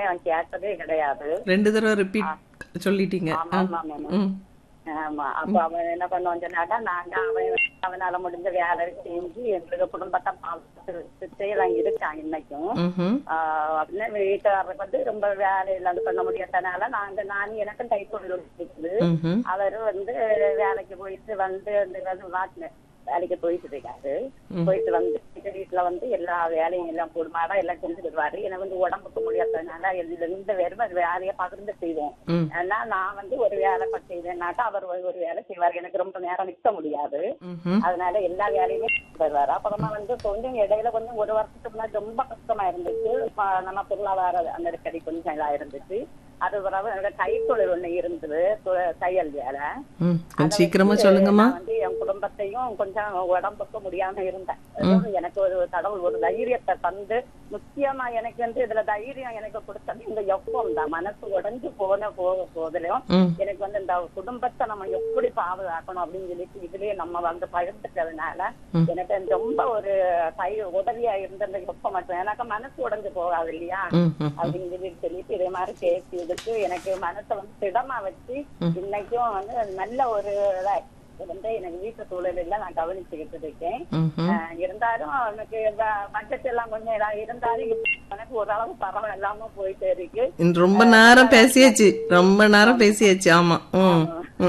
அவன் கேட்டதே கிடையாது ரெண்டு தடவை ரிப்பீட் சொல்லிட்டீங்க ஆமா, ஆ. ஆமா, ஆமா. ம் ஆமா அப்ப அவன் என்ன பண்ணுவான் சொன்னாட்டா நாங்க அவன் அவனால முடிஞ்ச வேலை செஞ்சு எங்களுக்கு குடும்பத்தை பார்த்துட்டு எல்லாம் இருக்கான் இன்னைக்கும் ம்ஹும். ஆஹ் அப்படின்னா வீட்டுக்காரருக்கு வந்து ரொம்ப வேலை இல்லாத பண்ண முடியாதனால நாங்க நான் எனக்கும் கைத்தொழில் இருக்குது ம்ஹும். அவரு வந்து வேலைக்கு போயிட்டு வந்து அந்த வாட்டின வேலைக்கு போயிட்டு இருக்காரு போயிட்டு வந்து எங்க வீட்டுல வந்து எல்லா வேலையும் எல்லாம் போடுமாடா எல்லாம் செஞ்சுடுவாரு எனக்கு வந்து உடம்புக்கு முடியாததுனால எந்த- இந்த வெறும் அது வேலையை பகிர்ந்து செய்வோம் ம். ஏன்னா நான் வந்து ஒரு வேலை பட்டு செய்வேன்னாக்கா அவர் ஒரு ஒரு வேலை செய்வார் எனக்கு ரொம்ப நேரம் நிற்க முடியாது ம்ஹும். அதனால எல்லா வேலையுமே வருவாரு அப்புறமா வந்து கொஞ்சம் இடையில கொஞ்சம் ஒரு வருஷத்துக்கு முன்னாடி ரொம்ப கஷ்டமா இருந்துச்சு ப- நம்ம பொருளாதார நெருக்கடி கொஞ்சம் இதா இருந்துச்சு அது பிறகு என்னோட கைத்தொழில் ஒண்ணு இருந்தது து- தையல் வேலை ம் கொஞ்சம் சீக்கிரமா சொல்லுங்கம்மா நான் வந்து என் குடும்பத்தையும் கொஞ்சம் உடம்புக்கு முடியாம இருந்தேன் அதாவது எனக்கு ஒரு கடவுள் ஒரு தைரியத்தை தந்து முக்கியமா எனக்கு வந்து இதுல தைரியம் எனக்கு கொடுத்தது இந்த எப்பம் தான் மனசு உடைஞ்சு போன போக போதிலும் ம் எனக்கு வந்து இந்த குடும்பத்தை நம்ம எப்படி பாதுகாக்கணும் அப்படின்னு சொல்லிட்டு இதுலயே நம்ம வந்து பகிர்ந்துட்டதுனால எனக்கு வந்து ரொம்ப ஒரு கை உதவியா இருந்த இந்த எப்ப மட்டும் எனக்கு மனசு உடைஞ்சு போகாது இல்லையா ம் ம் அப்படின்னு சொல்லிட்டு சொல்லிட்டு இதே மாதிரி பேசி இதுக்கு எனக்கு மனசை வந்து திடமா வச்சு இன்னைக்கும் வந்து நல்ல ஒரு இதா இது வந்து எனக்கு வீட்டு சூழல் எல்லாம் நான் கவனிச்சுக்கிட்டு இருக்கேன் ம்ஹும். ஆஹ் இருந்தாலும் எனக்கு பட்ஜெட் எல்லாம் கொஞ்சம் இதா இருந்தாலும் இப்ப எனக்கு ஓரளவு பரவாயில்லாம போயிட்டு இருக்கு இந்த ரொம்ப நேரம் பேசியாச்சு ரொம்ப நேரம் பேசியாச்சு ஆமா ம்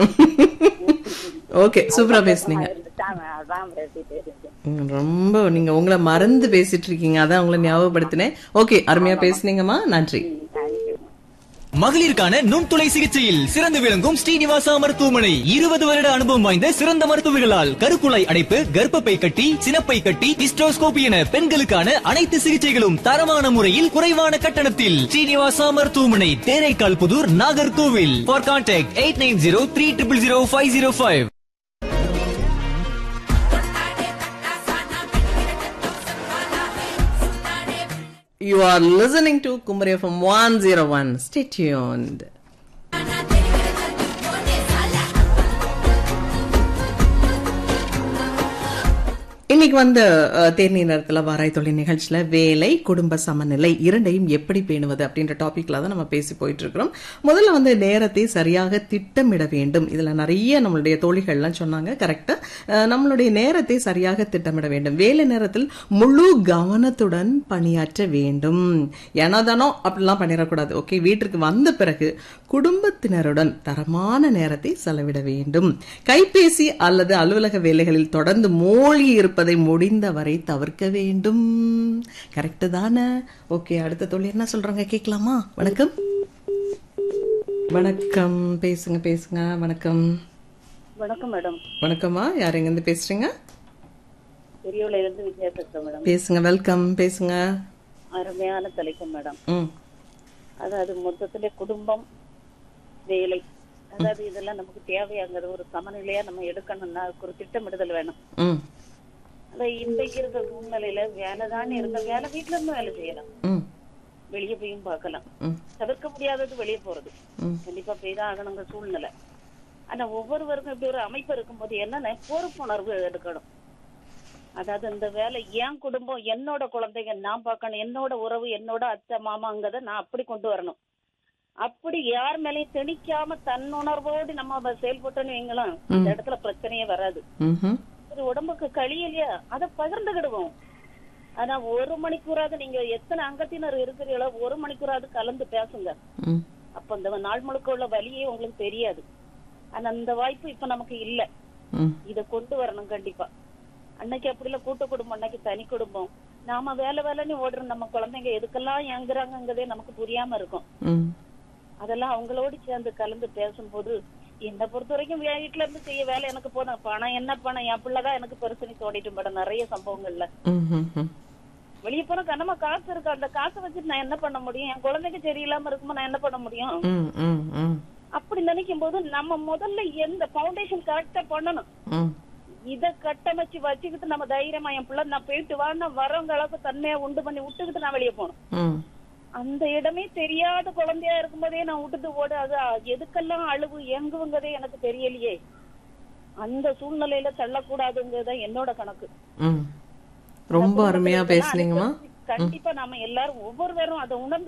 ஓகே சூப்பரா பேசுனீங்க இருந்துச்சான் அதான் பேசிட்டு இருக்கேன் ம், ரொம்ப நீங்க உங்களை மறந்து பேசிட்டு இருக்கீங்க அதான் உங்களை ஞாபகப்படுத்தினேன் ஓகே அருமையா பேசுனீங்கம்மா நன்றி தேங்க்யூ மகளிருக்கான நுண்துளை சிகிச்சையில் சிறந்து விளங்கும் ஸ்ரீனிவாசா மருத்துவமனை இருபது வருட அனுபவம் வாய்ந்த சிறந்த மருத்துவர்களால் கருக்குழாய் அடைப்பு கர்ப்பப்பை கட்டி சினப்பை கட்டி ஹிஸ்டோஸ்கோபி என பெண்களுக்கான அனைத்து சிகிச்சைகளும் தரமான முறையில் குறைவான கட்டணத்தில் ஸ்ரீனிவாசா மருத்துவமனை Theraikal Puthur Nagercoil for contact eight nine zero three triple zero five zero five You are listening to Kumari from 101. Stay tuned. இன்னைக்கு வந்து அஹ், தேநீர் நேரத்துல வாராய் தொழில் நிகழ்ச்சியில வேலை குடும்ப சமநிலை இரண்டையும் எப்படி பேணுவது அப்படின்ற டாபிக்ல தான் நம்ம பேசி போயிட்டு இருக்கிறோம் முதல்ல வந்து நேரத்தை சரியாக திட்டமிட வேண்டும் இதுல நிறைய நம்மளுடைய தோழிகள்லாம் சொன்னாங்க கரெக்டா நம்மளுடைய நேரத்தை சரியாக திட்டமிட வேண்டும் வேலை நேரத்தில் முழு கவனத்துடன் பணியாற்ற வேண்டும் ஏனோதானோ அப்படிலாம் பண்ணிடக்கூடாது ஓகே வீட்டிற்கு வந்த பிறகு குடும்பத்தினருடன் தரமான நேரத்தை செலவிட வேண்டும் கைபேசி அல்லது அலுவலக வேலைகளில் தொடர்ந்து மூழ்கி இருப்பதை முடிந்தவரை தவிர்க்க வேண்டும் கரெக்டு தானே ஓகே அடுத்த தொழில் என்ன சொல்றாங்க கேட்கலாமா வணக்கம் வணக்கம் பேசுங்க பேசுங்க வணக்கம் வணக்கம் மேடம் வணக்கம்மா யார் எங்கேருந்து பேசுறீங்க பெரியவள இருந்து விஜயா பேசுறேன் மேடம் பேசுங்க வெல்கம் பேசுங்க அருமையான தலைப்பு மேடம் ம் அதாவது மொத்தத்துல குடும்பம் வேலை அதாவது இதெல்லாம் நமக்கு தேவையாங்கிறது ஒரு சமநிலையா நம்ம எடுக்கணும்னா அதுக்கு ஒரு திட்டமிடுதல் வேணும் ம் அதான் இன்றைக்கு இருக்க சூழ்நிலையில வேலை தானே இருக்க வேலை வீட்டுல இருந்து வேலை செய்யலாம் ம் வெளியே போயும் பார்க்கலாம் ம் தவிர்க்க முடியாதது வெளியே போறது ம். கண்டிப்பா போய்தான் ஆகணுங்க சூழ்நிலை ஆனா ஒவ்வொருவருக்கும் இப்படி ஒரு அமைப்பு இருக்கும்போது என்னன்னா பொறுப்புணர்வு எடுக்கணும் அதாவது இந்த வேலை என் குடும்பம் என்னோட குழந்தைங்க நான் பார்க்கணும் என்னோட உறவு என்னோட அத்தை மாமாங்கிறத நான் அப்படி கொண்டு வரணும் அப்படி யார் மேலயும் திணிக்காம தன்னுணர்வோடு நம்ம அதை செயல்பட்டோன்னு வைங்களேன் இந்த இடத்துல பிரச்சனையே வராது ம்ஹும். இது உடம்புக்கு கழியலையா அதை பகிர்ந்துகிடுவோம் ஆனா ஒரு மணிக்கூறாவது நீங்க எத்தனை அங்கத்தினர் இருக்கிறீங்களோ ஒரு மணிக்கூறாவது கலந்து பேசுங்க ம் அப்ப இந்த நாள் முழுக்க உள்ள வழியே உங்களுக்கு தெரியாது ஆனா அந்த வாய்ப்பு இப்ப நமக்கு இல்ல ம் இத கொண்டு வரணும் கண்டிப்பா அன்னைக்கு அப்படி இல்ல கூட்டு குடும்பம் அன்னைக்கு தனி குடும்பம் நாம வேலை வேலைன்னு ஓடுறோம் நம்ம குழந்தைங்க எதுக்கெல்லாம் ஏங்குறாங்கங்கிறதே நமக்கு புரியாம இருக்கும் ம் அதெல்லாம் அவங்களோடு சேர்ந்து கலந்து பேசும்போது என்னை பொறுத்த வரைக்கும் வீட்டுல இருந்து செய்ய வேலை எனக்கு போதும் பணம் என்ன பணம் என் பிள்ளைதான் எனக்கு பெருசுன்னு தோண்டிட்டு மேடம் நிறைய சம்பவங்கள்ல ம் ம் ம் வெளிய போனா கனமா காசு இருக்கு அந்த காசை வச்சுட்டு நான் என்ன பண்ண முடியும் என் குழந்தைக்கு சரியில்லாம இருக்குமோ நான் என்ன பண்ண முடியும் ம் ம் ம் அப்படி நினைக்கும் போது நம்ம முதல்ல எந்த பவுண்டேஷன் கரெக்டா பண்ணணும் ம் இத கட்டமைச்சு வச்சுக்கிட்டு நம்ம தைரியமா என் பிள்ளை நான் போயிட்டு வான்னா வரவங்க அளவுக்கு தன்மையா உண்டு பண்ணி விட்டுக்கிட்டு நான் வெளியே போகணும் ம் அந்த இடமே தெரியாத குழந்தையா இருக்கும்போதே நான் விட்டுட்டு ஓடு அது எதுக்கெல்லாம் அழுவு எங்குங்கிறதே எனக்கு தெரியலையே அந்த சூழ்நிலையில தள்ளக்கூடாதுங்கிறது என்னோட கணக்கு ம் ரொம்ப அருமையா பேசுனீங்கம்மா கண்டிப்பா நாம எல்லாரும் ஒவ்வொருவரும் அதை உணர்ந்து